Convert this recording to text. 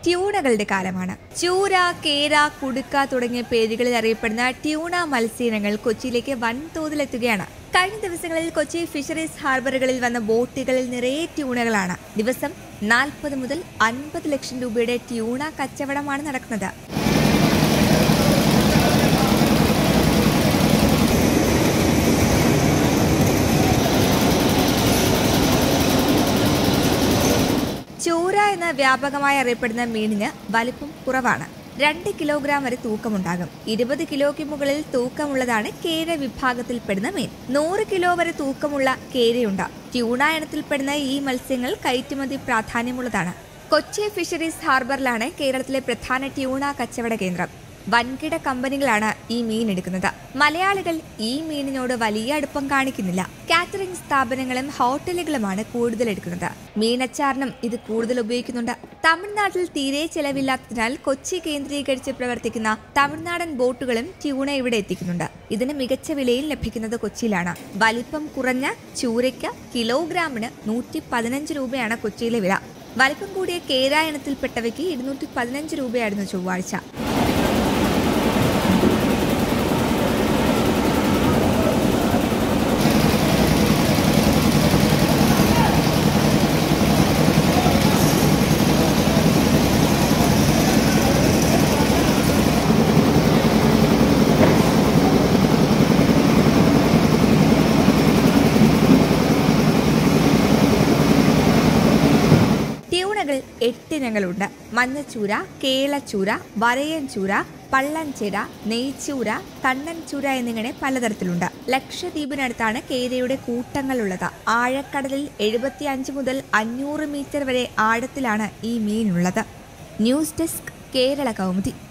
ട്യൂണകളുടെ കാലമാണ് ചൂര കേര കുടുക്ക തുടങ്ങിയ പേരുകളിൽ അറിയപ്പെടുന്ന ട്യൂണ മത്സ്യയിനങ്ങൾ കൊച്ചിയിലേക്ക് വൻതോതിലെത്തുകയാണ് കഴിഞ്ഞ ദിവസങ്ങളിൽ കൊച്ചി ഫിഷറീസ് ഹാർബറുകളിൽ വന്ന ബോട്ടുകളിൽ നിറയെ ട്യൂണകളാണ് ദിവസം നാൽപ്പത് മുതൽ അൻപത് ലക്ഷം രൂപയുടെ ട്യൂണ കച്ചവടമാണ് നടക്കുന്നത് ചൂര എന്ന് വ്യാപകമായി അറിയപ്പെടുന്ന മീനിന് വലിപ്പം കുറവാണ് രണ്ട് കിലോഗ്രാം വരെ തൂക്കമുണ്ടാകും ഇരുപത് കിലോയ്ക്ക് മുകളിൽ തൂക്കമുള്ളതാണ് കേര വിഭാഗത്തിൽപ്പെടുന്ന മീൻ നൂറ് കിലോ വരെ തൂക്കമുള്ള കേരയുണ്ട് ട്യൂണ ഇനത്തിൽപ്പെടുന്ന ഈ മത്സ്യങ്ങൾ കയറ്റുമതി പ്രാധാന്യമുള്ളതാണ് കൊച്ചി ഫിഷറീസ് ഹാർബറിലാണ് കേരളത്തിലെ പ്രധാന ട്യൂണ കച്ചവട കേന്ദ്രം വൻകിട കമ്പനികളാണ് ഈ മീൻ എടുക്കുന്നത് മലയാളികൾ ഈ മീനിനോട് വലിയ അടുപ്പം കാണിക്കുന്നില്ല കാറ്ററിംഗ് സ്ഥാപനങ്ങളും ഹോട്ടലുകളുമാണ് കൂടുതൽ എടുക്കുന്നത് മീനച്ചാറിനും ഇത് കൂടുതൽ ഉപയോഗിക്കുന്നുണ്ട് തമിഴ്നാട്ടിൽ തീരെ ചെലവില്ലാത്തതിനാൽ കൊച്ചി കേന്ദ്രീകരിച്ച് പ്രവർത്തിക്കുന്ന തമിഴ്നാടൻ ബോട്ടുകളും ട്യൂണ ഇവിടെ എത്തിക്കുന്നുണ്ട് ഇതിന് മികച്ച വിലയിൽ ലഭിക്കുന്നത് കൊച്ചിയിലാണ് വലിപ്പം കുറഞ്ഞ ചൂരയ്ക്ക് കിലോഗ്രാമിന് നൂറ്റി പതിനഞ്ച് രൂപയാണ് കൊച്ചിയിലെ വില വലിപ്പം കൂടിയ കേര ഇനത്തിൽപ്പെട്ടവയ്ക്ക് ഇരുന്നൂറ്റി പതിനഞ്ച് രൂപയായിരുന്നു ചൊവ്വാഴ്ച ട്യൂണകൾ എട്ടിനങ്ങളുണ്ട് മഞ്ഞച്ചൂര കേളച്ചൂര വരയൻചൂര പള്ളൻചിര നെയ്ച്ചൂര കണ്ണൻചൂര എന്നിങ്ങനെ പലതരത്തിലുണ്ട് ലക്ഷദ്വീപിനടുത്താണ് കേരയുടെ കൂട്ടങ്ങളുള്ളത് ആഴക്കടലിൽ എഴുപത്തിയഞ്ച് മുതൽ അഞ്ഞൂറ് മീറ്റർ വരെ ആഴത്തിലാണ് ഈ മീനുള്ളത് ന്യൂസ് ഡെസ്ക് കേരള കൗമുദി